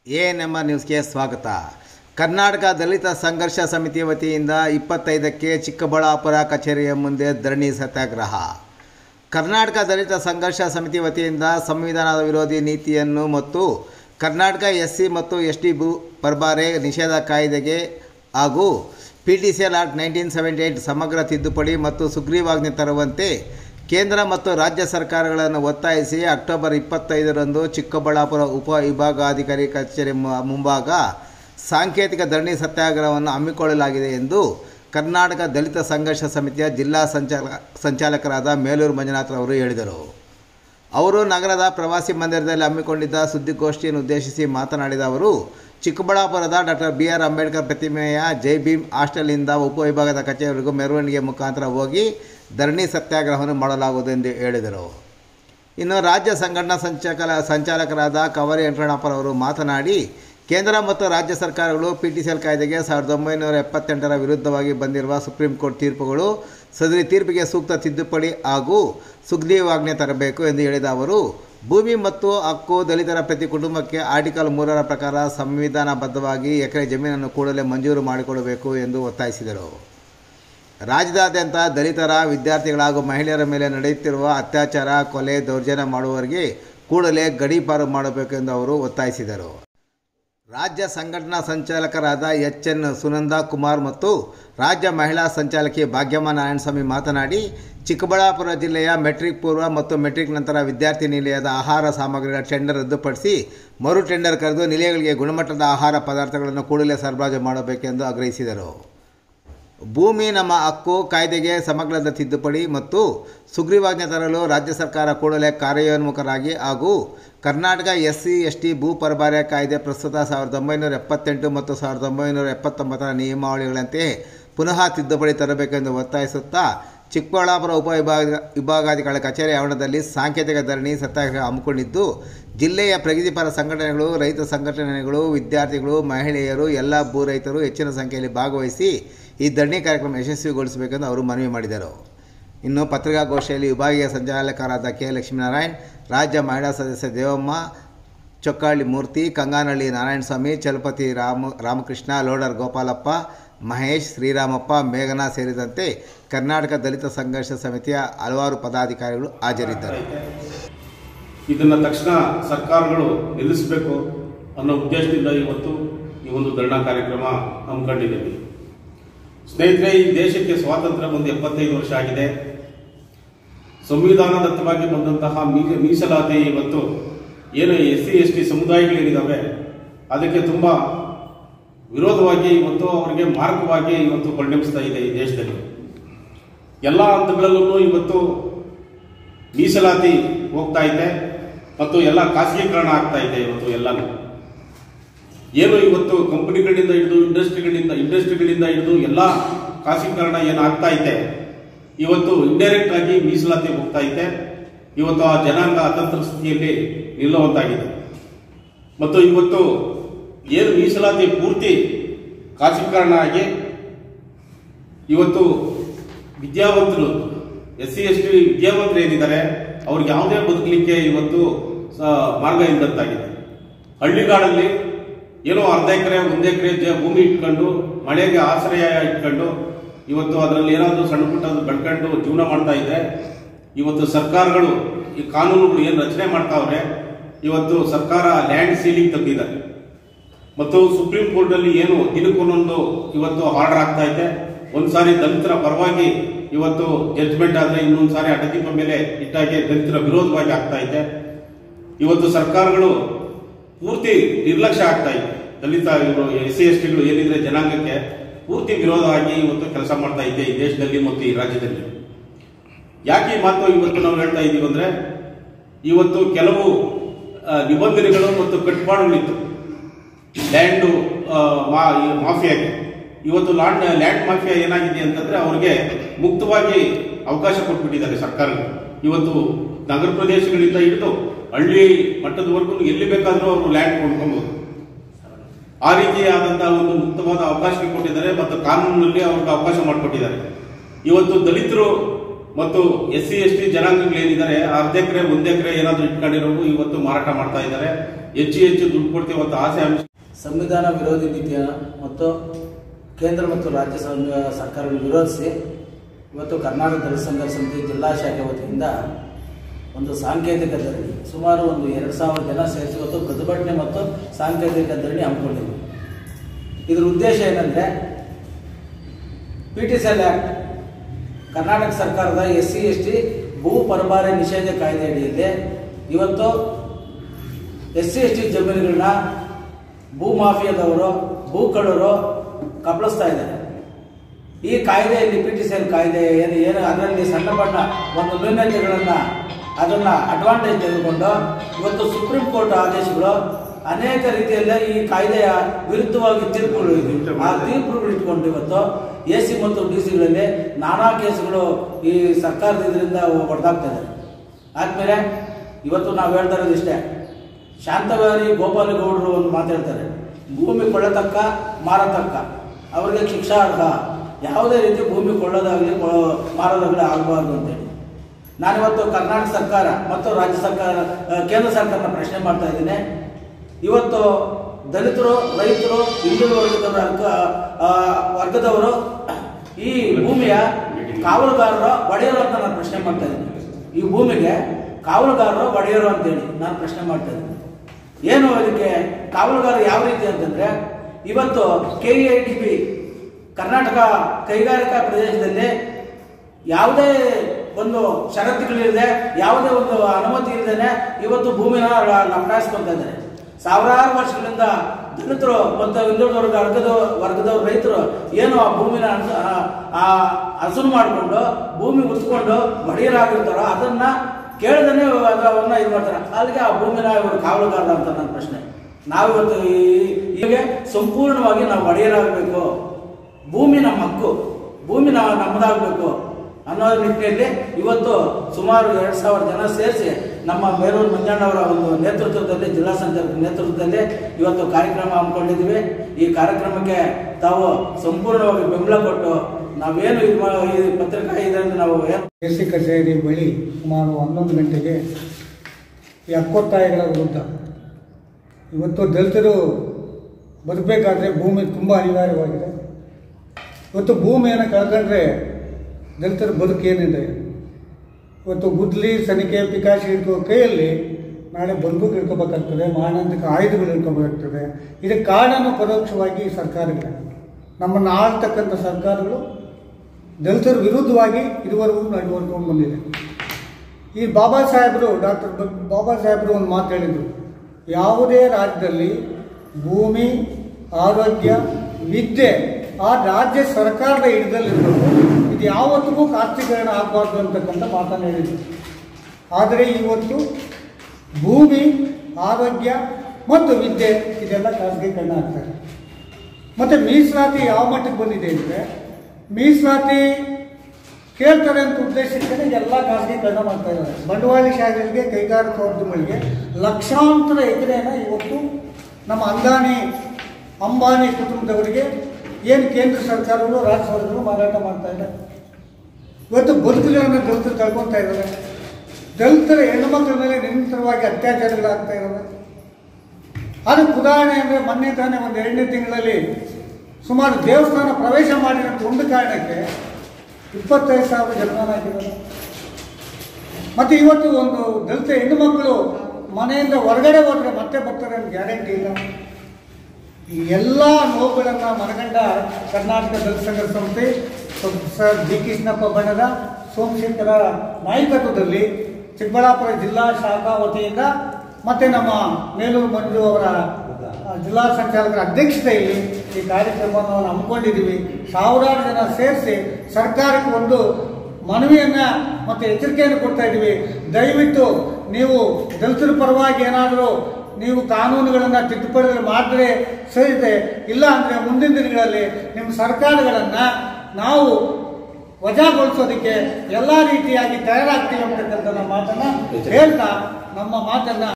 ಎಎನ್ಎಂಆ ನ್ಯೂಸ್ಗೆ ಸ್ವಾಗತ ಕರ್ನಾಟಕ ದಲಿತ ಸಂಘರ್ಷ ಸಮಿತಿ ವತಿಯಿಂದ ಇಪ್ಪತ್ತೈದಕ್ಕೆ ಚಿಕ್ಕಬಳ್ಳಾಪುರ ಕಚೇರಿಯ ಮುಂದೆ ಧರಣಿ ಸತ್ಯಾಗ್ರಹ ಕರ್ನಾಟಕ ದಲಿತ ಸಂಘರ್ಷ ಸಮಿತಿ ವತಿಯಿಂದ ಸಂವಿಧಾನದ ವಿರೋಧಿ ನೀತಿಯನ್ನು ಮತ್ತು ಕರ್ನಾಟಕ ಎಸ್ ಸಿ ಮತ್ತು ಎಸ್ ಟಿ ಭೂ ಪರಬಾರೆ ನಿಷೇಧ ಕಾಯ್ದೆಗೆ ಹಾಗೂ P T C L act nineteen seventy eight ಸಮಗ್ರ ತಿದ್ದುಪಡಿ ಮತ್ತು ಸುಗ್ರೀವಾಜ್ಞೆ ತರುವಂತೆ ಕೇಂದ್ರ ಮತ್ತು ರಾಜ್ಯ ಸರ್ಕಾರಗಳನ್ನು ಒತ್ತಾಯಿಸಿ ಅಕ್ಟೋಬರ್ ಇಪ್ಪತ್ತೈದರಂದು ಚಿಕ್ಕಬಳ್ಳಾಪುರ ಉಪ ವಿಭಾಗಾಧಿಕಾರಿ ಕಚೇರಿ ಮು- ಮುಂಭಾಗ ಸಾಂಕೇತಿಕ ಧರಣಿ ಸತ್ಯಾಗ್ರಹವನ್ನು ಹಮ್ಮಿಕೊಳ್ಳಲಾಗಿದೆ ಎಂದು ಕರ್ನಾಟಕ ದಲಿತ ಸಂಘರ್ಷ ಸಮಿತಿಯ ಜಿಲ್ಲಾ ಸಂಚಾಲ ಸಂಚಾಲಕರಾದ ಮೇಲೂರು ಮಂಜುನಾಥ್ ಅವರು ಹೇಳಿದರು ಅವರು ನಗರದ ಪ್ರವಾಸಿ ಮಂದಿರದಲ್ಲಿ ಹಮ್ಮಿಕೊಂಡಿದ್ದ ಸುದ್ದಿಗೋಷ್ಠಿಯನ್ನು ಉದ್ದೇಶಿಸಿ ಮಾತನಾಡಿದ ಅವರು ಚಿಕ್ಕಬಳ್ಳಾಪುರದ ಡಾಕ್ಟರ್ ಬಿ ಆರ್ ಅಂಬೇಡ್ಕರ್ ಪ್ರತಿಮೆಯ ಜೈ ಭೀಮ್ ಹಾಸ್ಟೆಲ್ನಿಂದ ಉಪವಿಭಾಗದ ಕಚೇರಿವರೆಗೂ ಮೆರವಣಿಗೆ ಮುಖಾಂತರ ಹೋಗಿ ಧರಣಿ ಸತ್ಯಾಗ್ರಹವನ್ನು ಮಾಡಲಾಗುವುದು ಎಂದು ಹೇಳಿದರು ಇನ್ನು ರಾಜ್ಯ ಸಂಘಟನಾ ಸಂಚಾಲಕ ಸಂಚಾಲಕರಾದ ಕವರಿ ವೆಂಕಟಣ್ಣಪ್ಪರವರು ಮಾತನಾಡಿ ಕೇಂದ್ರ ಮತ್ತು ರಾಜ್ಯ ಸರ್ಕಾರಗಳು ಪಿ ಟಿ ಸಿ ಎಲ್ ಕಾಯ್ದೆಗೆ ಸಾವಿರದ ಒಂಬೈನೂರ ಎಪ್ಪತ್ತೆಂಟರ ವಿರುದ್ಧವಾಗಿ ಬಂದಿರುವ ಸುಪ್ರೀಂ ಕೋರ್ಟ್ ತೀರ್ಪುಗಳು ಸದರಿ ತೀರ್ಪಿಗೆ ಸೂಕ್ತ ತಿದ್ದುಪಡಿ ಹಾಗೂ ಸುಗ್ರೀವಾಜ್ಞೆ ತರಬೇಕು ಎಂದು ಹೇಳಿದ ಅವರು ಭೂಮಿ ಮತ್ತು ಹಕ್ಕು ದಲಿತರ ಪ್ರತಿ ಕುಟುಂಬಕ್ಕೆ ಆರ್ಟಿಕಲ್ ಮೂರರ ಪ್ರಕಾರ ಸಂವಿಧಾನಬದ್ಧವಾಗಿ ಎಕರೆ ಜಮೀನನ್ನು ಕೂಡಲೇ ಮಂಜೂರು ಮಾಡಿಕೊಡಬೇಕು ಎಂದು ಒತ್ತಾಯಿಸಿದರು ರಾಜ್ಯದಾದ್ಯಂತ ದಲಿತರ ವಿದ್ಯಾರ್ಥಿಗಳ ಹಾಗೂ ಮಹಿಳೆಯರ ಮೇಲೆ ನಡೆಯುತ್ತಿರುವ ಅತ್ಯಾಚಾರ ಕೊಲೆ ದೌರ್ಜನ್ಯ ಮಾಡುವವರಿಗೆ ಕೂಡಲೇ ಗಡೀಪಾರು ಮಾಡಬೇಕು ಎಂದು ಅವರು ಒತ್ತಾಯಿಸಿದರು ರಾಜ್ಯ ಸಂಘಟನಾ ಸಂಚಾಲಕರಾದ ಎಚ್ ಎನ್ ಸುನಂದ ಕುಮಾರ್ ಮತ್ತು ರಾಜ್ಯ ಮಹಿಳಾ ಸಂಚಾಲಕಿ ಭಾಗ್ಯಮ್ಮ ನಾರಾಯಣಸ್ವಾಮಿ ಮಾತನಾಡಿ ಚಿಕ್ಕಬಳ್ಳಾಪುರ ಜಿಲ್ಲೆಯ ಮೆಟ್ರಿಕ್ ಪೂರ್ವ ಮತ್ತು ಮೆಟ್ರಿಕ್ ನಂತರ ವಿದ್ಯಾರ್ಥಿ ನಿಲಯದ ಆಹಾರ ಸಾಮಗ್ರಿಗಳ ಟೆಂಡರ್ ರದ್ದುಪಡಿಸಿ ಮರು ಟೆಂಡರ್ ಕರೆದು ನಿಲಯಗಳಿಗೆ ಗುಣಮಟ್ಟದ ಆಹಾರ ಪದಾರ್ಥಗಳನ್ನು ಕೂಡಲೇ ಸರಬರಾಜು ಮಾಡಬೇಕೆಂದು ಆಗ್ರಹಿಸಿದರು ಭೂಮಿ ನಮ್ಮ ಹಕ್ಕು ಕಾಯ್ದೆಗೆ ಸಮಗ್ರದ ತಿದ್ದುಪಡಿ ಮತ್ತು ಸುಗ್ರೀವಾಜ್ಞೆ ತರಲು ರಾಜ್ಯ ಸರ್ಕಾರ ಕೂಡಲೇ ಕಾರ್ಯೋನ್ಮುಖರಾಗಿ ಹಾಗೂ Karnataka S C S T ಭೂ ಪರಬಾರೆ ಕಾಯ್ದೆ ಪ್ರಸ್ತುತ ಸಾವಿರದ ಒಂಬೈನೂರ ಎಪ್ಪತ್ತೆಂಟು ಮತ್ತು ಸಾವಿರದ ಒಂಬೈನೂರ ಎಪ್ಪತ್ತೊಂಬತ್ತರ ನಿಯಮಾವಳಿಗಳಂತೆ ಪುನಃ ತಿದ್ದುಪಡಿ ತರಬೇಕೆಂದು ಒತ್ತಾಯಿಸುತ್ತಾ ಚಿಕ್ಕಬಳ್ಳಾಪುರ ಉಪವಿಭಾಗ ವಿಭಾಗಾಧಿಕಾರಿ ಕಚೇರಿ ಆವರಣದಲ್ಲಿ ಸಾಂಕೇತಿಕ ಧರಣಿ ಸತ್ಯಾಗ್ರಹ ಹಮ್ಮಿಕೊಂಡಿದ್ದು ಜಿಲ್ಲೆಯ ಪ್ರಗತಿಪರ ಸಂಘಟನೆಗಳು ರೈತ ಸಂಘಟನೆಗಳು ವಿದ್ಯಾರ್ಥಿಗಳು ಮಹಿಳೆಯರು ಎಲ್ಲ ಭೂ ರೈತರು ಹೆಚ್ಚಿನ ಸಂಖ್ಯೆಯಲ್ಲಿ ಭಾಗವಹಿಸಿ ಈ ಧರಣಿ ಕಾರ್ಯಕ್ರಮ ಯಶಸ್ವಿಗೊಳಿಸಬೇಕೆಂದು ಅವರು ಮನವಿ ಮಾಡಿದರು ಇನ್ನು ಪತ್ರಿಕಾಗೋಷ್ಠಿಯಲ್ಲಿ ವಿಭಾಗೀಯ ಸಂಚಾಲಕರಾದ ಕೆ ಲಕ್ಷ್ಮೀನಾರಾಯಣ್ ರಾಜ್ಯ ಮಹಿಳಾ ಸದಸ್ಯ ದೇವಮ್ಮ ಚೊಕ್ಕಾಳಿ ಮೂರ್ತಿ ಕಂಗಾನಹಳ್ಳಿ ನಾರಾಯಣಸ್ವಾಮಿ ಚಲಪತಿ ರಾಮ ರಾಮಕೃಷ್ಣ ಲೋಡರ್ ಗೋಪಾಲಪ್ಪ ಮಹೇಶ್ ಶ್ರೀರಾಮಪ್ಪ ಮೇಘನಾ ಸೇರಿದಂತೆ ಕರ್ನಾಟಕ ದಲಿತ ಸಂಘರ್ಷ ಸಮಿತಿಯ ಹಲವಾರು ಪದಾಧಿಕಾರಿಗಳು ಹಾಜರಿದ್ದರು ಇದನ್ನ ತಕ್ಷಣ ಸರ್ಕಾರಗಳು ನಿಲ್ಲಿಸಬೇಕು ಅನ್ನೋ ಉದ್ದೇಶದಿಂದ ಇವತ್ತು ಈ ಒಂದು ಧರಣಾ ಕಾರ್ಯಕ್ರಮ ಹಮ್ಮಿಕೊಂಡಿದ್ದೀವಿ ಸ್ನೇಹಿತರೆ ಈ ದೇಶಕ್ಕೆ ಸ್ವಾತಂತ್ರ್ಯ ಬಂದು ಎಪ್ಪತ್ತೈದು ವರ್ಷ ಆಗಿದೆ ಸಂವಿಧಾನದತ್ತವಾಗಿ ಬಂದಂತಹ ಮೀ- ಮೀಸಲಾತಿ ಇವತ್ತು ಏನು ಎಸ್ ಸಿ ಎಸ್ ಟಿ ಸಮುದಾಯಗಳೇನಿದ್ದಾವೆ ಅದಕ್ಕೆ ತುಂಬಾ ವಿರೋಧವಾಗಿ ಇವತ್ತು ಅವರಿಗೆ ಮಾರ್ಗವಾಗಿ ಇವತ್ತು ಪರಿಣಮಿಸ್ತಾ ಇದೆ ಈ ದೇಶದಲ್ಲಿ ಎಲ್ಲ ಹಂತಗಳಲ್ಲೂ ಇವತ್ತು ಮೀಸಲಾತಿ ಹೋಗ್ತಾ ಇದೆ ಮತ್ತು ಎಲ್ಲ ಖಾಸಗೀಕರಣ ಆಗ್ತಾ ಇದೆ ಇವತ್ತು ಎಲ್ಲನೂ ಏನು ಇವತ್ತು ಕಂಪನಿಗಳಿಂದ ಹಿಡಿದು ಇಂಡಸ್ಟ್ರಿಗಳಿಂದ ಇಂಡಸ್ಟ್ರಿಗಳಿಂದ ಹಿಡಿದು ಎಲ್ಲ ಖಾಸಗೀಕರಣ ಏನು ಆಗ್ತಾ ಇದೆ ಇವತ್ತು ಇಂಡೈರೆಕ್ಟ್ ಆಗಿ ಮೀಸಲಾತಿ ಹೋಗ್ತಾ ಇದೆ ಇವತ್ತು ಆ ಜನಾಂಗ ಅತಂತ್ರ ಸ್ಥಿತಿಯಲ್ಲಿ ನಿಲ್ಲುವಂತಾಗಿದೆ ಮತ್ತು ಇವತ್ತು ಏನು ಮೀಸಲಾತಿ ಪೂರ್ತಿ ಖಾಸಗೀಕರಣ ಆಗಿ ಇವತ್ತು ವಿದ್ಯಾವಂತರು ಎಸ್ ಸಿ ಎಸ್ ಟಿ ವಿದ್ಯಾವಂತರು ಏನಿದ್ದಾರೆ ಅವ್ರಿಗೆ ಯಾವುದೇ ಬದುಕಲಿಕ್ಕೆ ಇವತ್ತು ಸ- ಮಾರ್ಗ ಇಲ್ಲದಂತಾಗಿದೆ ಹಳ್ಳಿಗಾಡಲ್ಲಿ ಏನೋ ಅರ್ಧ ಎಕರೆ ಒಂದು ಎಕರೆ ಜ ಭೂಮಿ ಇಟ್ಕೊಂಡು ಮಳೆಗೆ ಆಶ್ರಯ ಇಟ್ಕೊಂಡು ಇವತ್ತು ಅದರಲ್ಲಿ ಏನಾದರೂ ಸಣ್ಣ ಪುಟ್ಟ ಬೆಳ್ಕೊಂಡು ಜೀವನ ಮಾಡ್ತಾ ಇದ್ರೆ ಇವತ್ತು ಸರ್ಕಾರಗಳು ಈ ಕಾನೂನುಗಳು ಏನು ರಚನೆ ಮಾಡ್ತಾವ್ರೆ ಇವತ್ತು ಸರ್ಕಾರ ಲ್ಯಾಂಡ್ ಸೀಲಿಂಗ್ ತೆಗೆದಿದ್ದಾರೆ ಮತ್ತು ಸುಪ್ರೀಂ ಕೋರ್ಟ್ ಅಲ್ಲಿ ಏನು ದಿನಕ್ಕೊಂದೊಂದು ಇವತ್ತು ಆರ್ಡರ್ ಆಗ್ತಾ ಇದೆ ಒಂದ್ಸಾರಿ ದಲಿತರ ಪರವಾಗಿ ಇವತ್ತು ಜಡ್ಜ್ಮೆಂಟ್ ಆದ್ರೆ ಇನ್ನೊಂದ್ ಸಾರಿ ಅಡಗಿಪ ಮೇಲೆ ಇಟ್ಟಾಗೆ ದಲಿತರ ವಿರೋಧವಾಗಿ ಆಗ್ತಾ ಇದೆ ಇವತ್ತು ಸರ್ಕಾರಗಳು ಪೂರ್ತಿ ನಿರ್ಲಕ್ಷ್ಯ ಆಗ್ತಾ ಇದೆ ದಲಿತ ಇವರು ಎಸ್ ಸಿ ಎಸ್ ಟಿಗಳು ಏನಿದ್ರೆ ಜನಾಂಗಕ್ಕೆ ಪೂರ್ತಿ ವಿರೋಧ ಆಗಿ ಇವತ್ತು ಕೆಲಸ ಮಾಡ್ತಾ ಇದೆ ಈ ದೇಶದಲ್ಲಿ ಮತ್ತು ಈ ರಾಜ್ಯದಲ್ಲಿ ಯಾಕೆ ಈ ಮಾತು ಇವತ್ತು ನಾವು ಹೇಳ್ತಾ ಇದ್ದೀವಿ ಅಂದ್ರೆ ಇವತ್ತು ಕೆಲವು ಆ, ನಿಬಂಧನೆಗಳು ಮತ್ತು ಕಟ್ಟುಪಾಡುಗಳಿತ್ತು ಲ್ಯಾಂಡು ಆ, ಮಾ- ಈ ಮಾಫಿಯಾಗೆ ಇವತ್ತು ಲ್ಯಾಂಡ್ ಲ್ಯಾಂಡ್ ಮಾಫಿಯಾ ಏನಾಗಿದೆ ಅಂತಂದ್ರೆ ಅವ್ರಿಗೆ ಮುಕ್ತವಾಗಿ ಅವಕಾಶ ಕೊಟ್ಬಿಟ್ಟಿದ್ದಾರೆ ಸರ್ಕಾರ ಇವತ್ತು ನಗರ ಪ್ರದೇಶಗಳಿಂದ ಹಿಡಿದು ಹಳ್ಳಿ ಮಟ್ಟದವರೆಗೂ ಎಲ್ಲಿ ಬೇಕಾದರೂ ಅವರು ಲ್ಯಾಂಡ್ ಕೊಂಡ್ಕೊಬಹುದು ಆ ರೀತಿಯಾದಂತಹ ಒಂದು ಮುಕ್ತವಾದ ಅವಕಾಶ ಕೊಟ್ಟಿದ್ದಾರೆ ಮತ್ತು ಕಾನೂನಿನಲ್ಲಿ ಅವ್ರಿಗೆ ಅವಕಾಶ ಮಾಡಿಕೊಟ್ಟಿದ್ದಾರೆ ಇವತ್ತು ದಲಿತರು ಮತ್ತು ಎಸ್ ಸಿ ಎಸ್ ಟಿ ಜನಾಂಗಗಳು ಏನಿದ್ದಾರೆ ಅರ್ಧ ಎಕರೆ ಒಂದ್ ಎಕರೆ ಏನಾದ್ರು ಇಟ್ಕೊಂಡಿರೋರು ಇವತ್ತು ಮಾರಾಟ ಮಾಡ್ತಾ ಇದ್ದಾರೆ ಹೆಚ್ಚು ಹೆಚ್ಚು ದುಡ್ಡು ಕೊಡ್ತೀವಿ ಅಂತ ಆಸೆ ಆಮಿಷ ಸಂವಿಧಾನ ವಿರೋಧಿ ನೀತಿಯ ಮತ್ತು ಕೇಂದ್ರ ಮತ್ತು ರಾಜ್ಯ ಸಂಘ- ಸರ್ಕಾರಗಳು ವಿರೋಧಿಸಿ ಇವತ್ತು ಕರ್ನಾಟಕ ದಲಿತ ಸಂಘರ್ಷ ಸಮಿತಿ ಜಿಲ್ಲಾ ಶಾಖೆ ವತಿಯಿಂದ ಒಂದು ಸಾಂಕೇತಿಕ ಧರಣಿ ಸುಮಾರು ಒಂದು ಎರಡು ಸಾವಿರ ಜನ ಸೇರಿಸಿ ಇವತ್ತು ಪ್ರತಿಭಟನೆ ಮತ್ತು ಸಾಂಕೇತಿಕ ಧರಣಿ ಹಮ್ಮಿಕೊಂಡಿದ್ವಿ ಇದರ ಉದ್ದೇಶ ಏನಂದರೆ P T C L act Karnataka ಸರ್ಕಾರದ ಎಸ್ ಸಿ ಎಸ್ ಟಿ ಭೂ ಪರಭಾರೆ ನಿಷೇಧ ಕಾಯ್ದೆ ಅಡಿಯಲ್ಲಿ ಇವತ್ತು ಎಸ್ ಸಿ ಎಸ್ ಟಿ ಜಮೀನುಗಳನ್ನ ಭೂ ಮಾಫಿಯಾದವರು ಭೂ ಕಳ್ಳರು ಕಬಳಿಸ್ತಾ ಇದ್ದಾರೆ ಈ ಕಾಯ್ದೆಯಲ್ಲಿ ಪಿ ಟಿ ಸಿ ಎಲ್ ಕಾಯ್ದೆ ಏನು ಏನು ಅದರಲ್ಲಿ ಸಣ್ಣ ಪಣ್ಣ ಒಂದು ನ್ಯೂನತೆಗಳನ್ನು ಅದನ್ನು ಅಡ್ವಾಂಟೇಜ್ ತೆಗೆದುಕೊಂಡು ಇವತ್ತು ಸುಪ್ರೀಂ ಕೋರ್ಟ್ ಆದೇಶಗಳು ಅನೇಕ ರೀತಿಯಲ್ಲಿ ಈ ಕಾಯ್ದೆಯ ವಿರುದ್ಧವಾಗಿ ತೀರ್ಪುಗಳು ಇವೆ ಆ ತೀರ್ಪುಗಳು ಇಟ್ಕೊಂಡು ಇವತ್ತು ಎ ಸಿ ಮತ್ತು ಡಿ ಸಿಗಳಲ್ಲಿ ನಾನಾ ಕೇಸುಗಳು ಈ ಸರ್ಕಾರದ ಇದರಿಂದ ಹೊಡೆದಾಗ್ತಾ ಇದೆ ಆದ್ಮೇಲೆ ಇವತ್ತು ನಾವು ಹೇಳ್ತಾ ಇರೋದು ಇಷ್ಟೇ ಶಾಂತಗಾರಿ ಗೋಪಾಲಗೌಡರು ಒಂದು ಮಾತಾಡ್ತಾರೆ ಭೂಮಿ ಕೊಳ್ಳತಕ್ಕ ಮಾರತಕ್ಕ ಅವರಿಗೆ ಶಿಕ್ಷಾರ್ಹ ಯಾವುದೇ ರೀತಿ ಭೂಮಿ ಕೊಳ್ಳೋದಾಗಲಿ ಮಾರೋದಾಗಲಿ ಆಗಬಾರ್ದು ಅಂತೇಳಿ ನಾನಿವತ್ತು ಕರ್ನಾಟಕ ಸರ್ಕಾರ ಮತ್ತು ರಾಜ್ಯ ಸರ್ಕಾರ ಆ, ಕೇಂದ್ರ ಸರ್ಕಾರನ ಪ್ರಶ್ನೆ ಮಾಡ್ತಾ ಇದ್ದೀನಿ ಇವತ್ತು ದಲಿತರು ರೈತರು ಹಿಂದುಳಿದ ವರ್ಗದವರ ಅರ್ಕ- ಆ, ವರ್ಗದವರು ಈ ಭೂಮಿಯ ಕಾವಲುಗಾರರು ಒಡೆಯರು ಅಂತ ನಾನು ಪ್ರಶ್ನೆ ಮಾಡ್ತಾ ಇದ್ದೀನಿ ಈ ಭೂಮಿಗೆ ಕಾವಲುಗಾರರು ಒಡೆಯರು ಅಂತೇಳಿ ನಾನು ಪ್ರಶ್ನೆ ಮಾಡ್ತಾ ಇದ್ದೀನಿ ಏನು ಇದಕ್ಕೆ ಕಾವಲುಗಾರ ಯಾವ ರೀತಿ ಅಂತಂದ್ರೆ ಇವತ್ತು K I T P Karnataka ಕೈಗಾರಿಕಾ ಪ್ರದೇಶದಲ್ಲಿ ಯಾವುದೇ ಒಂದು ಷರತ್ತುಗಳಿಲ್ಲದೆ ಯಾವುದೇ ಒಂದು ಅನುಮತಿ ಇಲ್ಲದೆ ಇವತ್ತು ಭೂಮಿನ ಲಪಟಾಯಿಸ್ಕೊಂತ ಇದ್ದಾರೆ ಸಾವಿರಾರು ವರ್ಷಗಳಿಂದ ದಲಿತರು ಮತ್ತು ಹಿಂದುಳಿದ ವರ್ಗ ವರ್ಗದ ವರ್ಗದವ್ರ ರೈತರು ಏನು ಆ ಭೂಮಿನ ಅನ್ಸ- ಆ- ಆ ಹಸುನು ಮಾಡಿಕೊಂಡು ಭೂಮಿ ಉತ್ಕೊಂಡು ಬಡಿಯರಾಗಿರ್ತಾರೋ ಅದನ್ನ ಕೇಳ್ದೇನೆ ಅದನ್ನ ಇದು ಮಾಡ್ತಾರೆ ಅಲ್ಲಿಗೆ ಆ ಭೂಮಿನ ಇವರು ಕಾವಲುಗಾರ ಅಂತ ನನ್ನ ಪ್ರಶ್ನೆ ನಾವಿವತ್ತು ಈ- ಹೀಗೆ ಸಂಪೂರ್ಣವಾಗಿ ನಾವು ಒಡೆಯರಾಗಬೇಕು ಭೂಮಿ ನಮ್ಮ ಹಕ್ಕು ಭೂಮಿ ನಾವು ನಮ್ಮದಾಗಬೇಕು ಅನ್ನೋ ನಿಟ್ಟಿನಲ್ಲಿ ಇವತ್ತು ಸುಮಾರು ಎರಡು ಸಾವಿರ ಜನ ಸೇರಿಸಿ ನಮ್ಮ ಬೇರೂರು ಮಂಜಣ್ಣವರ ಒಂದು ನೇತೃತ್ವದಲ್ಲಿ ಜಿಲ್ಲಾ ಸಂಚಾಲಕ ನೇತೃತ್ವದಲ್ಲಿ ಇವತ್ತು ಕಾರ್ಯಕ್ರಮ ಹಮ್ಮಿಕೊಂಡಿದ್ದೀವಿ ಈ ಕಾರ್ಯಕ್ರಮಕ್ಕೆ ತಾವು ಸಂಪೂರ್ಣವಾಗಿ ಬೆಂಬಲ ಕೊಟ್ಟು ನಾವೇನು ಇದು ಮಾ- ಈ ಪತ್ರಿಕಾ ಇದರಿಂದ ನಾವು ಏನು ಕೆ ಸಿ ಕಚೇರಿ ಬಳಿ ಸುಮಾರು ಹನ್ನೊಂದು ಗಂಟೆಗೆ ಈ ಹಕ್ಕೊತ್ತಾಯಗಳ ವಿರುದ್ಧ ಇವತ್ತು ದಲಿತರು ಬದುಕಬೇಕಾದ್ರೆ ಭೂಮಿ ತುಂಬ ಅನಿವಾರ್ಯವಾಗಿದೆ ಇವತ್ತು ಭೂಮಿಯನ್ನು ಕಳ್ಕೊಂಡ್ರೆ ದಲಿತರ ಬದುಕೇನಿದೆ ಇವತ್ತು ಗುದ್ಲಿ ಸನಿಕೆ ಪಿಕಾಶಿ ಹಿಡ್ಕೋ ಕೈಯಲ್ಲಿ ನಾಳೆ ಬಂದೂಕು ಹಿಡ್ಕೋಬೇಕಾಗ್ತದೆ ಮಾರಣಾಂತಿಕ ಆಯುಧಗಳು ಹಿಡ್ಕೋಬೇಕಾಗ್ತದೆ ಇದಕ್ಕೆ ಕಾರಣನೂ ಪರೋಕ್ಷವಾಗಿ ಸರ್ಕಾರಗಳೇ ನಮ್ಮನ್ನು ಆಳ್ತಕ್ಕಂಥ ಸರ್ಕಾರಗಳು ದಲಿತರ ವಿರುದ್ಧವಾಗಿ ಇದುವರೆಗೂ ನಡ್ಕೊಂಡು ಬಂದಿದೆ ಈ ಬಾಬಾ ಸಾಹೇಬರು ಡಾಕ್ಟರ್ ಬಾಬಾ ಸಾಹೇಬರು ಒಂದು ಮಾತು ಹೇಳಿದರು ಯಾವುದೇ ರಾಜ್ಯದಲ್ಲಿ ಭೂಮಿ ಆರೋಗ್ಯ ವಿದ್ಯೆ ಆ ರಾಜ್ಯ ಸರ್ಕಾರದ ಹಿಡಿದಲ್ಲಿರಬೇಕು ಇದು ಯಾವತ್ತಿಗೂ ಖಾಸಗೀಕರಣ ಆಗಬಾರ್ದು ಅಂತಕ್ಕಂಥ ಮಾತನ್ನು ಹೇಳಿದರು ಆದರೆ ಇವತ್ತು ಭೂಮಿ ಆರೋಗ್ಯ ಮತ್ತು ವಿದ್ಯೆ ಇದೆಲ್ಲ ಖಾಸಗೀಕರಣ ಆಗ್ತಾರೆ ಮತ್ತು ಮೀಸಲಾತಿ ಯಾವ ಮಟ್ಟಕ್ಕೆ ಬಂದಿದೆ ಅಂದರೆ ಮೀಸಲಾತಿ ಕೇಳ್ತಾರೆ ಅಂತ ಉದ್ದೇಶಿಸಿದ್ರೆ ಎಲ್ಲ ಖಾಸಗೀಕರಣ ಮಾಡ್ತಾ ಇದ್ದಾರೆ ಬಂಡವಾಳಶಾಹಿಗಳಿಗೆ ಕೈಗಾರಿಕೋದ್ಯಮಗಳಿಗೆ ಲಕ್ಷಾಂತರ ಎಕರೆನ ಇವತ್ತು ನಮ್ಮ ಅಂದಾನಿ ಅಂಬಾನಿ ಕುಟುಂಬದವರಿಗೆ ಏನು ಕೇಂದ್ರ ಸರ್ಕಾರಗಳು ರಾಜ್ಯ ಸರ್ಕಾರಗಳು ಮಾರಾಟ ಮಾಡ್ತಾ ಇದ್ದಾರೆ ಇವತ್ತು ಬದುಕುಗಳನ್ನು ದಲಿತರು ಕಳ್ಕೊತಾ ಇದ್ದಾರೆ ದಲಿತರ ಹೆಣ್ಣುಮಕ್ಕಳ ಮೇಲೆ ನಿರಂತರವಾಗಿ ಅತ್ಯಾಚಾರಗಳಾಗ್ತಾ ಇದ್ದಾವೆ ಅದಕ್ಕೆ ಉದಾಹರಣೆ ಅಂದರೆ ಮೊನ್ನೆ ತಾನೇ ಒಂದು ಎರಡನೇ ತಿಂಗಳಲ್ಲಿ ಸುಮಾರು ದೇವಸ್ಥಾನ ಪ್ರವೇಶ ಮಾಡಿರೋಂಥ ಒಂದು ಕಾರಣಕ್ಕೆ ಇಪ್ಪತ್ತೈದು ಸಾವಿರ ಜನಮಾನ ಹಾಕಿದ್ದಾರೆ ಮತ್ತು ಇವತ್ತು ಒಂದು ದಲಿತ ಹೆಣ್ಣು ಮಕ್ಕಳು ಮನೆಯಿಂದ ಹೊರಗಡೆ ಹೋದರೆ ಮತ್ತೆ ಬರ್ತಾರೆ ಅಂತ ಗ್ಯಾರಂಟಿ ಇಲ್ಲ ಈ ಎಲ್ಲ ನೋವುಗಳನ್ನು ಮನಗಂಡ ಕರ್ನಾಟಕ ದಲಿತ ಸಂಘ ಸಂಸ್ಥೆ ಸರ್ ಡಿ ಕೃಷ್ಣಪ್ಪ ಬಣದ ಸೋಮಶೇಖರ ನಾಯಕತ್ವದಲ್ಲಿ ಚಿಕ್ಕಬಳ್ಳಾಪುರ ಜಿಲ್ಲಾ ಶಾಖಾ ವತಿಯಿಂದ ಮತ್ತು ನಮ್ಮ ಮೇಲೂರು ಮಂಜು ಅವರ ಆ, ಜಿಲ್ಲಾ ಸಂಚಾಲಕರ ಅಧ್ಯಕ್ಷತೆಯಲ್ಲಿ ಈ ಕಾರ್ಯಕ್ರಮವನ್ನು ನಾವು ಹಮ್ಮಿಕೊಂಡಿದ್ದೀವಿ ಸಾವಿರಾರು ಜನ ಸೇರಿಸಿ ಸರ್ಕಾರಕ್ಕೆ ಒಂದು ಮನವಿಯನ್ನು ಮತ್ತು ಎಚ್ಚರಿಕೆಯನ್ನು ಕೊಡ್ತಾ ಇದ್ದೀವಿ ದಯವಿಟ್ಟು ನೀವು ದಲಿತರ ಪರವಾಗಿ ಏನಾದರೂ ನೀವು ಕಾನೂನುಗಳನ್ನು ತಿದ್ದುಪಡಿ ಮಾಡಿದ್ರೆ ಸರಿ ಇದೆ ಇಲ್ಲ ಅಂದರೆ ಮುಂದಿನ ದಿನಗಳಲ್ಲಿ ನಿಮ್ಮ ಸರ್ಕಾರಗಳನ್ನು ನಾವು ವಜಾಗೊಳಿಸೋದಕ್ಕೆ ಎಲ್ಲ ರೀತಿಯಾಗಿ ತಯಾರಾಗ್ತೀವಿ ಅಂತಕ್ಕಂಥ ನಮ್ಮ ಮಾತನ್ನು ಹೇಳ್ತಾ ನಮ್ಮ ಮಾತನ್ನು